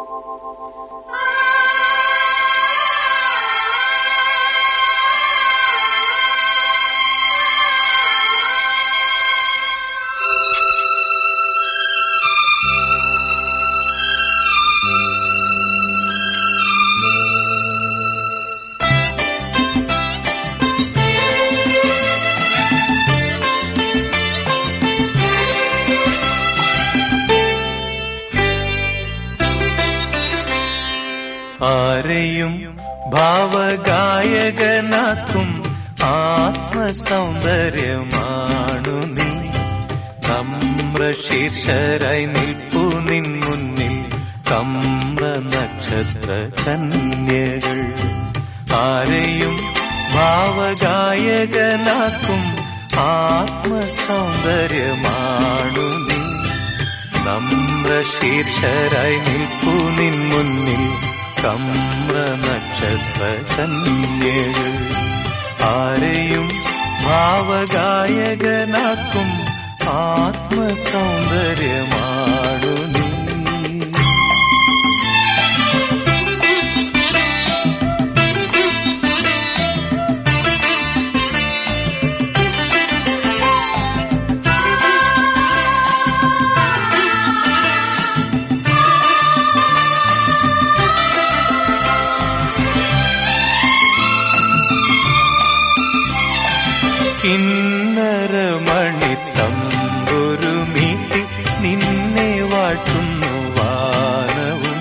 ആരെയും ഭാവഗായകനാക്കും ആത്മസൗന്ദര്യമാണു നീ നമ്രശീർഷരായി നിൽപ്പു നിൻ മുന്നിൽ കമ്ര നക്ഷത്ര കന്യകൾ ആരെയും ഭാവഗായകനാക്കും ആത്മസൗന്ദര്യമാണു നീ നമ്രശീർഷരായി നിൽപ്പു നിൻ മുന്നിൽ കമ്ര നക്ഷത്ര കന്യകൾ ആരെയും ഭാവഗായകനാക്കും ആത്മസൗന്ദര്യമാണു നീ കിന്നരമണി തമ്പൊരു മീട്ടി നിന്നെ വാഴ്ത്തുന്നു വാനവും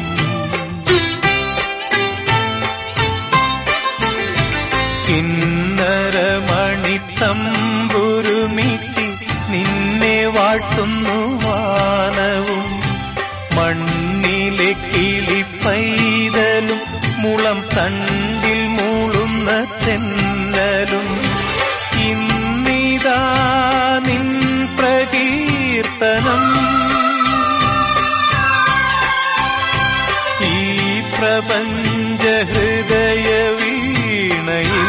കിന്നരമണി തമ്പൊരു മീട്ടി നിന്നെ വാഴ്ത്തുന്നു വാനവും മണ്ണിലെ കിളി പൈതലും മുളം തണ്ടിൽ മൂളുന്ന തെന്നലും ഇന്നിതാ നിൻ പ്രകീർത്തനം ഈ പ്രപഞ്ച ഹൃദയ വീണയിൽ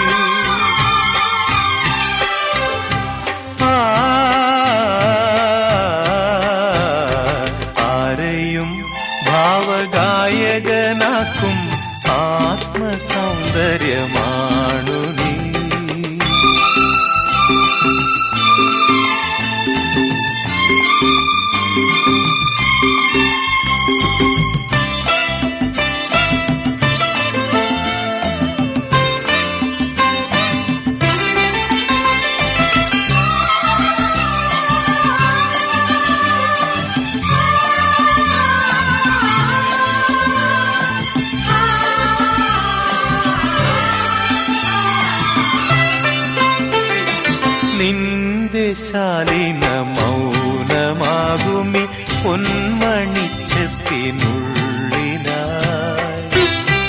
ആ, ആരെയും ഭാവഗായകനാക്കും ആത്മസൗന്ദര്യമാണു നീ നിന്റെ ശാലിന മൗനമാകുമി പൊന്മണിച്ചത്തിനുള്ളിലായി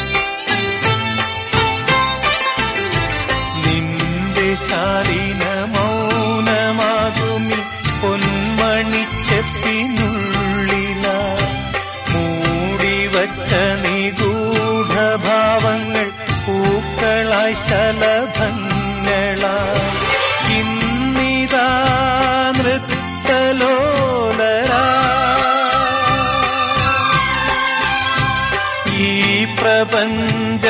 നിന്റെ ശാലിന മൗനമാകുമി പൊന്മണിച്ചത്തിനുള്ളിലായി മൂടിവച്ച നിഗൂഢഭാവങ്ങൾ പൂക്കളായി ശലഭങ്ങളായി ഇന്നിതാ നൃത്തലോലരാ ഈ പ്രപഞ്ച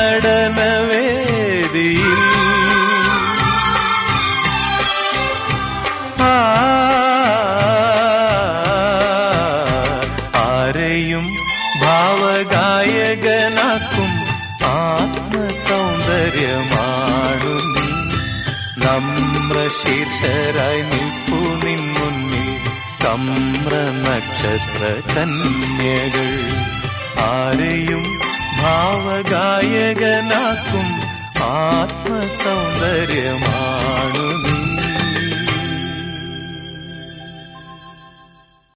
നടനവേദിയിൽ ആ, ആരെയും ഭാവഗായകനാക്കും ആത്മസൗന്ദര്യമാണു നീ നമ്രശീർഷരായി നിൽപ്പു നിൻ മുന്നിൽ കമ്ര നക്ഷത്ര കന്യകൾ ആരെയും ഭാവഗായകനാക്കും ആത്മസൗന്ദര്യമാണു